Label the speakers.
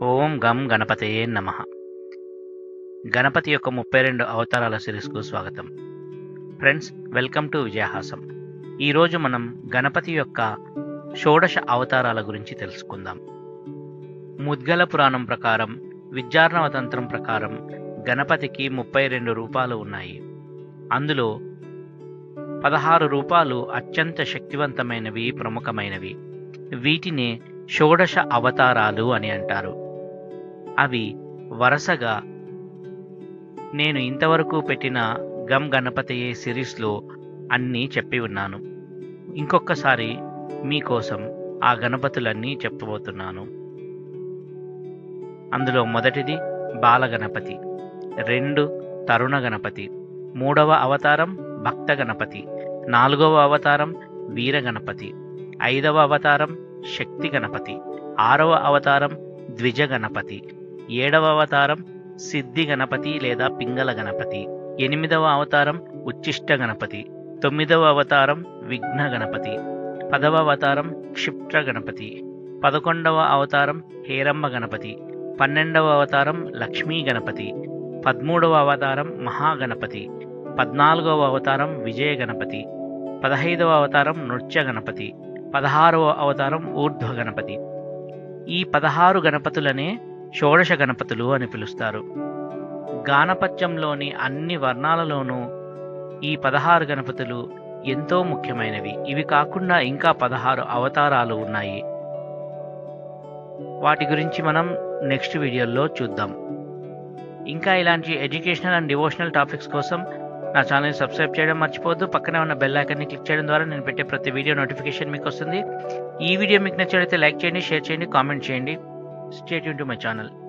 Speaker 1: ఓం గం గణపతయే నమ గణపతి యొక్క ముప్పై రెండు అవతారాల సిరీస్కు స్వాగతం ఫ్రెండ్స్ వెల్కమ్ టు విజయహాసం ఈరోజు మనం గణపతి యొక్క షోడశ అవతారాల గురించి తెలుసుకుందాం ముద్గల పురాణం ప్రకారం విద్యార్ణవ తంత్రం ప్రకారం గణపతికి ముప్పై రెండు రూపాలు ఉన్నాయి అందులో పదహారు రూపాలు అత్యంత శక్తివంతమైనవి ప్రముఖమైనవి వీటిని షోడశ అవతారాలు అని అంటారు అవి వరుసగా నేను ఇంతవరకు పెట్టిన గమ్ గణపతియే సిరీస్లో అన్నీ చెప్పి ఉన్నాను ఇంకొకసారి మీకోసం ఆ గణపతులన్నీ చెప్పబోతున్నాను అందులో మొదటిది బాలగణపతి రెండు తరుణ గణపతి మూడవ అవతారం భక్త గణపతి నాలుగవ అవతారం వీర గణపతి ఐదవ అవతారం శక్తి గణపతి ఆరవ అవతారం ద్విజ గణపతి ఏడవ అవతారం సిద్ధి గణపతి లేదా పింగళ గణపతి ఎనిమిదవ అవతారం ఉచ్చిష్ట గణపతి తొమ్మిదవ అవతారం విఘ్న గణపతి పదవ అవతారం క్షిప్ర గణపతి పదకొండవ అవతారం హేరంబ గణపతి పన్నెండవ అవతారం లక్ష్మీ గణపతి పదమూడవ అవతారం మహాగణపతి పద్నాలుగవ అవతారం విజయ గణపతి పదహైదవ అవతారం నృత్య గణపతి పదహారవ అవతారం ఊర్ధ్వ గణపతి ఈ పదహారు గణపతులనే షోడశ గణపతులు అని పిలుస్తారు గానపత్యంలోని అన్ని వర్ణాలలోనూ ఈ పదహారు గణపతులు ఎంతో ముఖ్యమైనవి ఇవి కాకుండా ఇంకా పదహారు అవతారాలు ఉన్నాయి వాటి గురించి మనం నెక్స్ట్ వీడియోలో చూద్దాం ఇంకా ఇలాంటి ఎడ్యుకేషనల్ అండ్ డివోషనల్ టాపిక్స్ కోసం నా ఛానల్ని సబ్స్క్రైబ్ చేయడం మర్చిపోవద్దు పక్కనే ఉన్న బెల్ ఐకాన్ని క్లిక్ చేయడం ద్వారా నేను పెట్టే ప్రతి వీడియో నోటిఫికేషన్ మీకు వస్తుంది ఈ వీడియో మీకు నచ్చినట్లయితే లైక్ చేయండి షేర్ చేయండి కామెంట్ చేయండి స్టేట్ టు మై ఛానల్